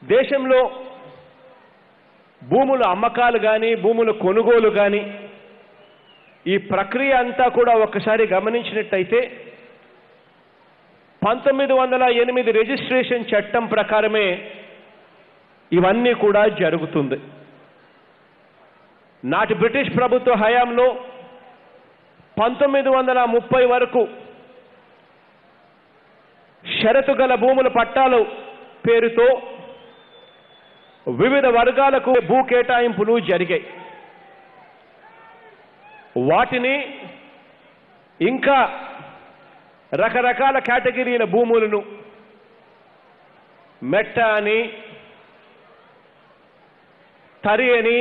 దేశంలో భూముల అమ్మకాలు కానీ భూముల కొనుగోలు కానీ ఈ ప్రక్రియ అంతా కూడా ఒక్కసారి గమనించినట్టయితే పంతొమ్మిది వందల ఎనిమిది రిజిస్ట్రేషన్ చట్టం ప్రకారమే ఇవన్నీ కూడా జరుగుతుంది నాటి బ్రిటిష్ ప్రభుత్వ హయాంలో పంతొమ్మిది వందల ముప్పై వరకు షరతు గల భూముల పట్టాలు పేరుతో వివిధ వర్గాలకు భూ కేటాయింపులు జరిగాయి వాటిని ఇంకా రకరకాల కేటగిరీల భూములను మెట్ట అని తరి అని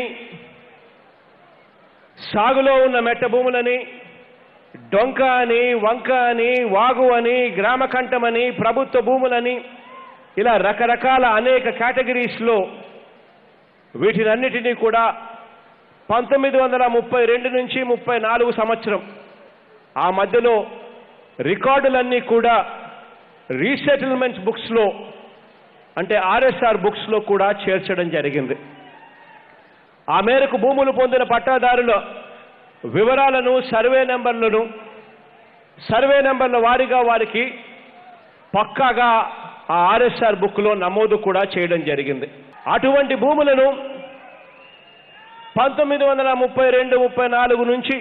సాగులో ఉన్న మెట్ట భూములని డొంక అని వంక అని వాగు అని గ్రామకంఠమని ప్రభుత్వ భూములని ఇలా రకరకాల అనేక కేటగిరీస్లో వీటినన్నిటినీ కూడా పంతొమ్మిది వందల ముప్పై రెండు నుంచి ముప్పై నాలుగు సంవత్సరం ఆ మధ్యలో రికార్డులన్నీ కూడా రీసెటిల్మెంట్ బుక్స్లో అంటే ఆర్ఎస్ఆర్ బుక్స్లో కూడా చేర్చడం జరిగింది ఆ మేరకు భూములు పొందిన పట్టాదారుల వివరాలను సర్వే నెంబర్లను సర్వే నెంబర్ల వారీగా వారికి పక్కాగా ఆ ఆర్ఎస్ఆర్ బుక్లో నమోదు కూడా చేయడం జరిగింది అటువంటి భూములను పంతొమ్మిది వందల ముప్పై రెండు ముప్పై నాలుగు నుంచి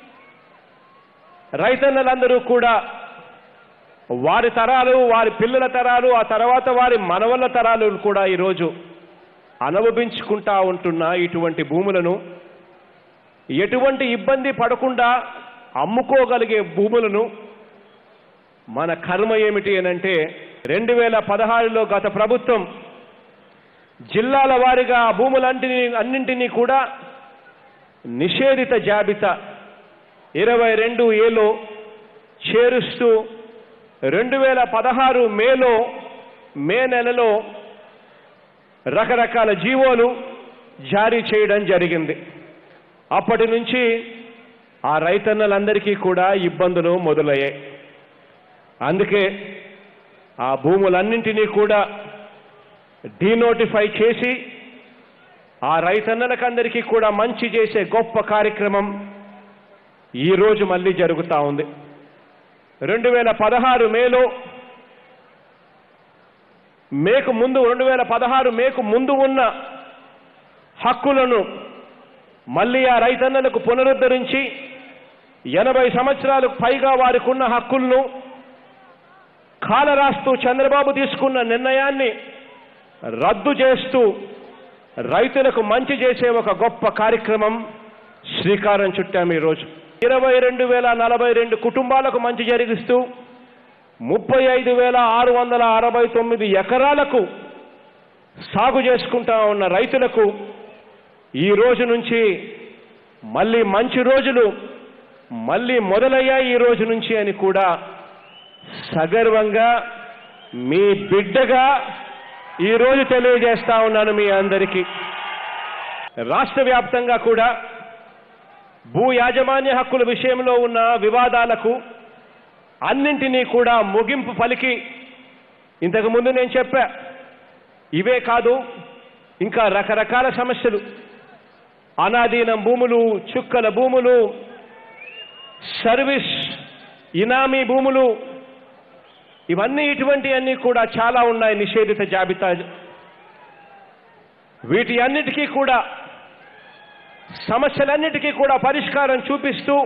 రైతన్నలందరూ కూడా వారి తరాలు వారి పిల్లల తరాలు ఆ తర్వాత వారి మనవళ్ళ తరాలు కూడా ఈరోజు అనుభవించుకుంటా ఉంటున్న ఇటువంటి భూములను ఎటువంటి ఇబ్బంది పడకుండా అమ్ముకోగలిగే భూములను మన కర్మ ఏమిటి అనంటే రెండు వేల పదహారులో గత ప్రభుత్వం జిల్లాల వారీగా ఆ భూములంటిని అన్నింటినీ కూడా నిషేధిత జాబితా ఇరవై రెండు ఏలో చేరుస్తూ రెండు వేల పదహారు మేలో మే నెలలో రకరకాల జీవోలు జారీ చేయడం జరిగింది అప్పటి నుంచి ఆ రైతన్నలందరికీ కూడా ఇబ్బందులు మొదలయ్యాయి అందుకే ఆ భూములన్నింటినీ కూడా డీనోటిఫై చేసి ఆ రైతన్నలకందరికీ కూడా మంచి చేసే గొప్ప కార్యక్రమం ఈరోజు మళ్ళీ జరుగుతూ ఉంది రెండు వేల పదహారు మేలో మేకు ముందు రెండు వేల పదహారు మేకు ముందు ఉన్న హక్కులను మళ్ళీ ఆ రైతన్నలకు పునరుద్ధరించి ఎనభై సంవత్సరాలకు పైగా వారికి ఉన్న హక్కులను కాలరాస్తూ చంద్రబాబు తీసుకున్న నిర్ణయాన్ని రద్దు చేస్తూ రైతులకు మంచి చేసే ఒక గొప్ప కార్యక్రమం శ్రీకారం చుట్టాము ఈరోజు ఇరవై రెండు వేల నలభై రెండు కుటుంబాలకు మంచి జరిగిస్తూ ముప్పై ఐదు వేల ఆరు వందల అరవై తొమ్మిది ఎకరాలకు సాగు చేసుకుంటా ఉన్న రైతులకు ఈ రోజు నుంచి మళ్ళీ మంచి రోజులు మళ్ళీ మొదలయ్యాయి ఈ రోజు నుంచి అని కూడా సగర్వంగా మీ బిడ్డగా ఈరోజు తెలియజేస్తా ఉన్నాను మీ అందరికీ రాష్ట్ర వ్యాప్తంగా కూడా భూ యాజమాన్య హక్కుల విషయంలో ఉన్న వివాదాలకు అన్నింటినీ కూడా ముగింపు పలికి ఇంతకు ముందు నేను చెప్పా ఇవే కాదు ఇంకా రకరకాల సమస్యలు అనాధీనం భూములు చుక్కల భూములు సర్వీస్ ఇనామీ భూములు ఇవన్నీ ఇటువంటి అన్నీ కూడా చాలా ఉన్నాయి నిషేధిత జాబితా వీటి అన్నిటికీ కూడా సమస్యలన్నిటికీ కూడా పరిష్కారం చూపిస్తూ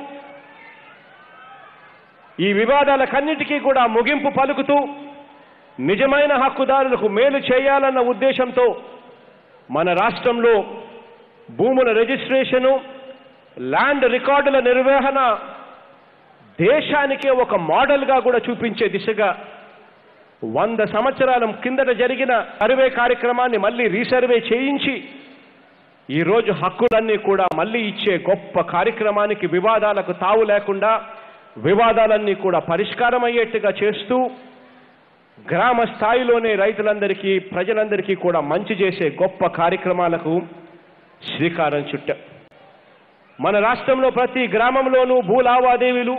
ఈ వివాదాలకన్నిటికీ కూడా ముగింపు పలుకుతూ నిజమైన హక్కుదారులకు మేలు చేయాలన్న ఉద్దేశంతో మన రాష్ట్రంలో భూముల రిజిస్ట్రేషను ల్యాండ్ రికార్డుల నిర్వహణ దేశానికే ఒక మోడల్గా కూడా చూపించే దిశగా వంద సంవత్సరాల కిందట జరిగిన సర్వే కార్యక్రమాన్ని మళ్ళీ రీసర్వే చేయించి ఈరోజు హక్కులన్నీ కూడా మళ్ళీ ఇచ్చే గొప్ప కార్యక్రమానికి వివాదాలకు తావు లేకుండా వివాదాలన్నీ కూడా పరిష్కారం అయ్యేట్టుగా చేస్తూ గ్రామ స్థాయిలోనే రైతులందరికీ ప్రజలందరికీ కూడా మంచి చేసే గొప్ప కార్యక్రమాలకు శ్రీకారం చుట్టాం మన రాష్ట్రంలో ప్రతి గ్రామంలోనూ భూ లావాదేవీలు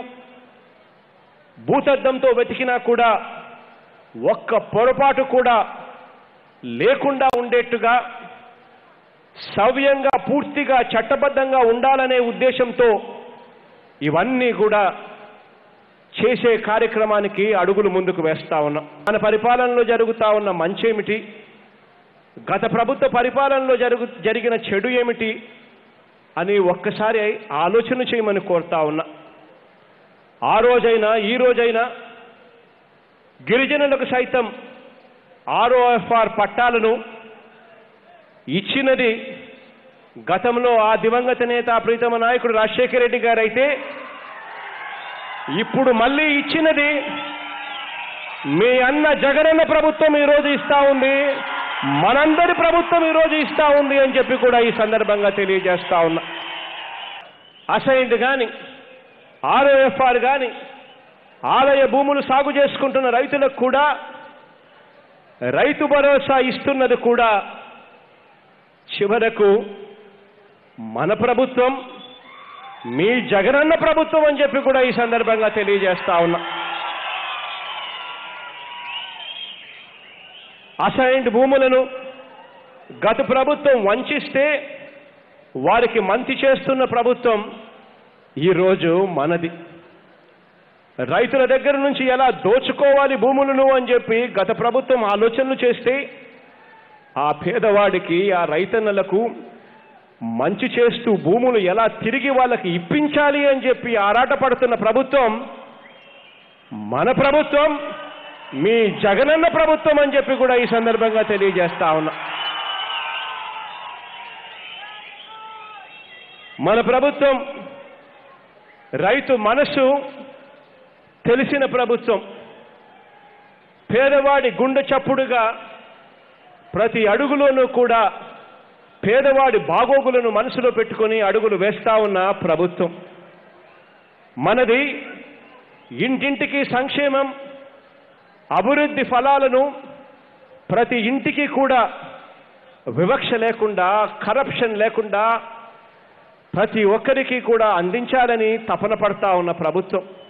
భూతద్దంతో వెతికినా కూడా ఒక్క పొరపాటు కూడా లేకుండా ఉండేట్టుగా సవ్యంగా పూర్తిగా చట్టబద్ధంగా ఉండాలనే ఉద్దేశంతో ఇవన్నీ కూడా చేసే కార్యక్రమానికి అడుగులు ముందుకు వేస్తా ఉన్నాం మన పరిపాలనలో జరుగుతా ఉన్న మంచేమిటి గత ప్రభుత్వ పరిపాలనలో జరుగు జరిగిన చెడు ఏమిటి అని ఒక్కసారి ఆలోచన చేయమని కోరుతా ఉన్నా ఆ రోజైనా ఈ రోజైనా గిరిజనులకు సైతం ఆర్ఓఎఫ్ఆర్ పట్టాలను ఇచ్చినది గతంలో ఆ దివంగత నేత ప్రీతమ నాయకుడు రాజశేఖర రెడ్డి గారు అయితే ఇప్పుడు మళ్ళీ ఇచ్చినది మీ అన్న జగనన్న ప్రభుత్వం ఈరోజు ఇస్తా ఉంది మనందరి ప్రభుత్వం ఈరోజు ఇస్తా ఉంది అని చెప్పి కూడా ఈ సందర్భంగా తెలియజేస్తా ఉన్నా అసైన్డ్ కానీ ఆర్ఓఎఫ్ఆర్ కానీ ఆలయ భూములు సాగు చేసుకుంటున్న రైతులకు కూడా రైతు భరోసా ఇస్తున్నది కూడా చివరకు మన ప్రభుత్వం మీ జగనన్న ప్రభుత్వం అని చెప్పి కూడా ఈ సందర్భంగా తెలియజేస్తా ఉన్నా అసైన్డ్ భూములను గత ప్రభుత్వం వంచిస్తే వారికి మంచి చేస్తున్న ప్రభుత్వం ఈరోజు మనది రైతుల దగ్గర నుంచి ఎలా దోచుకోవాలి భూములను అని చెప్పి గత ప్రభుత్వం ఆలోచనలు చేస్తే ఆ పేదవాడికి ఆ రైతన్నలకు మంచి చేస్తూ భూములు ఎలా తిరిగి వాళ్ళకి ఇప్పించాలి అని చెప్పి ఆరాటపడుతున్న ప్రభుత్వం మన ప్రభుత్వం మీ జగనన్న ప్రభుత్వం అని చెప్పి కూడా ఈ సందర్భంగా తెలియజేస్తా ఉన్నా మన ప్రభుత్వం రైతు మనసు తెలిసిన ప్రభుత్వం పేదవాడి గుండె చప్పుడుగా ప్రతి అడుగులోనూ కూడా పేదవాడి బాగోగులను మనసులో పెట్టుకొని అడుగులు వేస్తా ఉన్న ప్రభుత్వం మనది ఇంటింటికి సంక్షేమం అభివృద్ధి ఫలాలను ప్రతి ఇంటికి కూడా వివక్ష లేకుండా కరప్షన్ లేకుండా ప్రతి ఒక్కరికి కూడా అందించాలని తపన పడతా ఉన్న ప్రభుత్వం